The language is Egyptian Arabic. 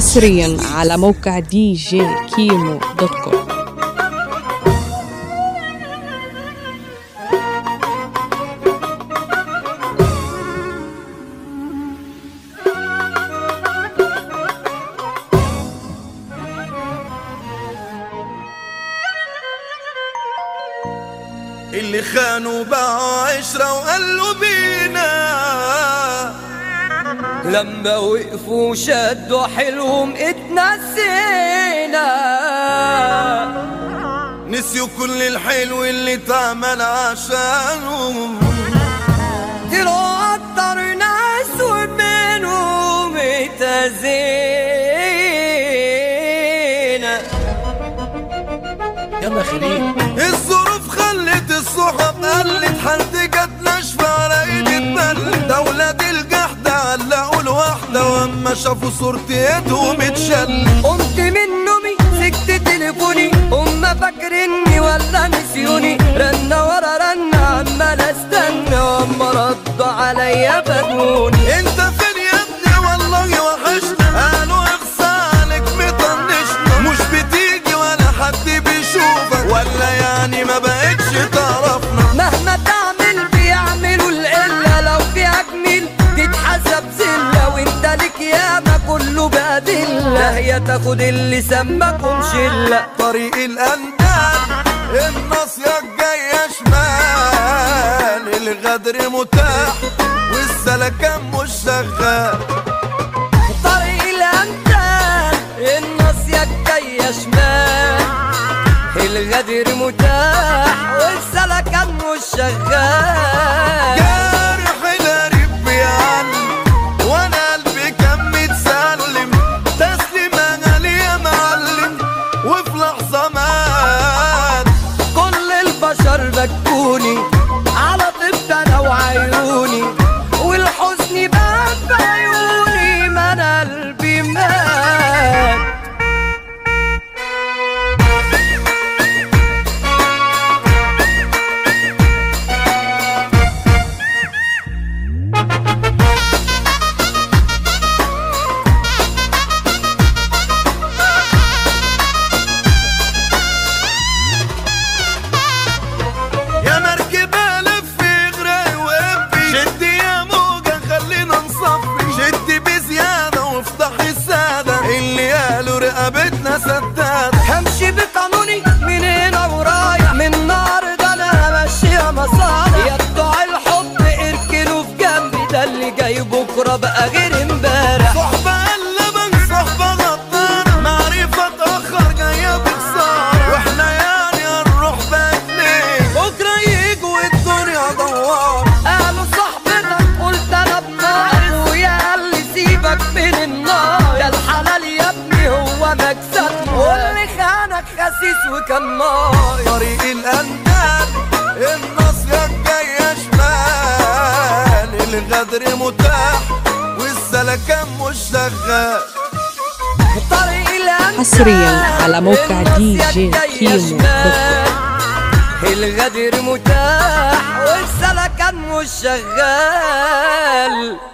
حصريا على موقع دي جي كيمو دوت كوم اللي خانوا باعوا عشرة وقالوا بينا لما وقفوا شدوا حيلهم اتنسينا نسيوا كل الحلو اللي اتعمل عشانهم طلعوا اكتر ناس ومنهم اتأذينا يلا خليل الظروف خلت الصحاب قلت حد جت ناشفة على ايد البل ده ولاد الجحد علقوا الواحدة واما شافوا صورتي ايدهم اتشل قمت من نومي سكت تليفوني هما فاكريني ولا نسيوني رنة ورا رنة عمال استنى واما ردوا عليا فاجئوني انت فين يا ابني والله وحشنا قالوا اغصى عليك مطنشنا مش بتيجي ولا حد بيشوفك ولا يعني ما بقتش تعرفنا مهما تعمل بيعملوا القلة لو فيها جميل تتحسب زلة وانت ليك ياما كله بأدلة هي تاخد اللي سماكم شلة طريق الأندال الناصية الجاية شمال الغدر متاح والسلكان مش شغال طريق الأمثال الناصية الجاية شمال الغدر متاح والسلكان مش شغال جارح القريب بيعلم وانا قلبي كان متسلم تسليمة غالية يا معلم وفي لحظة مات كل البشر بكوني على طفت انا وعيوني والحزن بان في عيوني ما انا قلبي مات يا مركبة لفي غراي وقفي شدي يا موجة خلينا نصفي شدي بزيادة وافتحي السادة اللي قالوا رقبتنا سدادة همشي بقانوني من هنا ورايح من النهارده انا همشيها مصالح يا بتوع الحب اركنوا في جنبي ده اللي جاي بكره بقى غير امبارح صحبة قلبا صحبة غدارة معرفة تأخر جاية بخسارة واحنا يعني هنروح باتنين بكرة يجوا الدنيا دوار قالوا صاحبتك قلت انا بنار ويا اللي سيبك من النار ده الحلال يا ابني هو مكسب واللي خانك خسيس وكان نار طريق الأندال الناصية الجاية شمال الغدر متاح والسلكان مش شغال طريق الأمثال حصرياً على موقع دي جي الناس كيمو جاية شمال. الغدر متاح والسلكان مش شغال